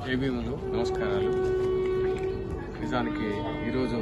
AB ముందు నమస్కారాలు నిజానికి ఈరోజు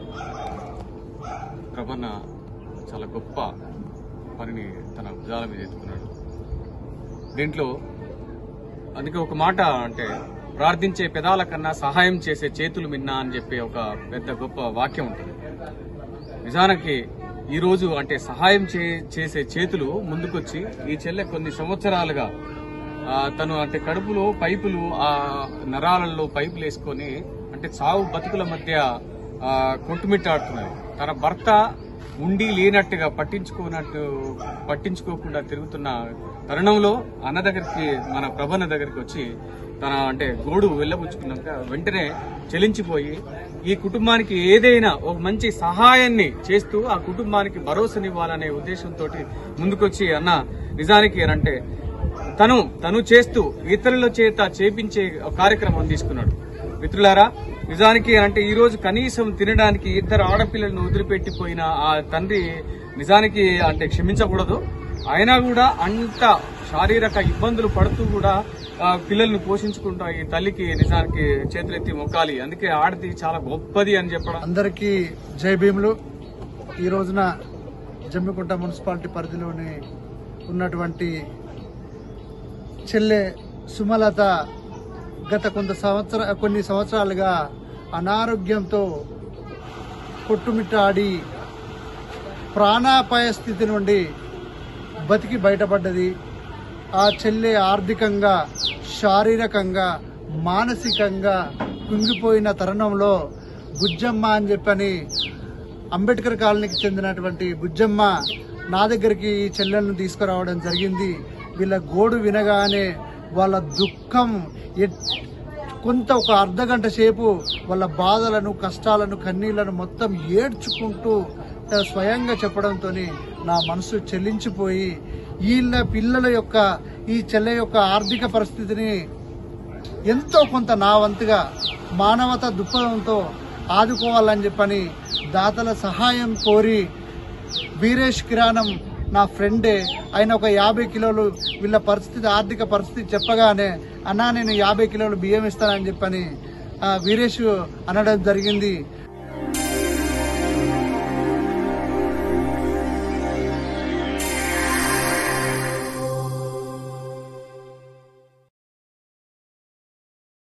ప్రభన్న చాలా గొప్ప పనిని తన భుజాల మీద ఎత్తుకున్నాడు దీంట్లో అందుకే ఒక మాట అంటే ప్రార్థించే పెదాల కన్నా సహాయం చేసే చేతులు మిన్నా అని చెప్పి ఒక పెద్ద గొప్ప వాక్యం ఉంటుంది నిజానికి ఈ రోజు అంటే సహాయం చే- చేసే చేతులు ముందుకొచ్చి ఈ చెల్లె కొన్ని సంవత్సరాలుగా ఆ, తను అంటే కడుపులో పైపులు ఆ నరాలలో పైపులు వేసుకొని అంటే చావు బతుకుల మధ్య ఆ, కొట్టుమిట్టాడుతున్నారు తన భర్త ఉండి లేనట్టుగా పట్టించుకోనట్టు పట్టించుకోకుండా తిరుగుతున్న తరుణంలో అన్న దగ్గరికి మన ప్రభన్న దగ్గరికి వచ్చి తన అంటే గోడు వెళ్ళబుచ్చుకున్నాక వెంటనే చెలించిపోయి ఈ కుటుంబానికి ఏదైనా ఒక మంచి సహాయాన్ని చేస్తూ ఆ కుటుంబానికి భరోసానివ్వాలనే ఉద్దేశంతో ముందుకొచ్చి అన్న నిజానికి అంటే తను తను చేస్తూ ఇతరుల చేత చేపించే ఒక కార్యక్రమం తీసుకున్నాడు మిత్రులారా నిజానికి అంటే ఈ రోజు కనీసం తినడానికి ఇద్దరు ఆడపిల్లలను వదిలిపెట్టిపోయిన ఆ తండ్రి నిజానికి అంటే క్షమించకూడదు అయినా కూడా అంత శారీరక ఇబ్బందులు పడుతూ కూడా ఆ పిల్లల్ని పోషించుకుంటా ఈ తల్లికి నిజానికి చేతులెత్తి మొక్కాలి అందుకే ఆడది చాలా గొప్పది అని చెప్పడం అందరికీ జై భీములు ఈ రోజున జమ్మికుంట మున్సిపాలిటీ పరిధిలోని ఉన్నటువంటి చెల్లె సుమలత గత కొంత సంవత్సర కొన్ని సంవత్సరాలుగా అనారోగ్యంతో కొట్టుమిట్టాడి ప్రాణాపాయ స్థితి నుండి బతికి బయటపడ్డది ఆ చెల్లె ఆర్థికంగా శారీరకంగా మానసికంగా కుంగిపోయిన తరుణంలో బుజ్జమ్మ అని చెప్పని అంబేద్కర్ కాలనీకి చెందినటువంటి బుజ్జమ్మ నా దగ్గరికి ఈ చెల్లెలను తీసుకురావడం జరిగింది వీళ్ళ గోడు వినగానే వాళ్ళ దుఃఖం ఎట్- కొంత ఒక అర్ధ గంట సేపు వాళ్ళ బాధలను కష్టాలను కన్నీళ్లను మొత్తం ఏడ్చుకుంటూ ఆ, స్వయంగా చెప్పడంతో నా మనసు చెల్లించిపోయి వీళ్ళ పిల్లల యొక్క ఈ చెల్లె యొక్క ఆర్థిక పరిస్థితిని ఎంతో కొంత నా వంతుగా మానవత దృక్పథంతో ఆదుకోవాలని చెప్పని దాతల సహాయం కోరి వీరేష్ కిరాణం నా ఫ్రెండే ఆయన ఒక యాభై కిలోలు వీళ్ళ పరిస్థితి ఆర్థిక పరిస్థితి చెప్పగానే అన్నా నేను యాభై కిలోలు బియ్యం ఇస్తానని చెప్పని ఆ, వీరేష్ అనడం జరిగింది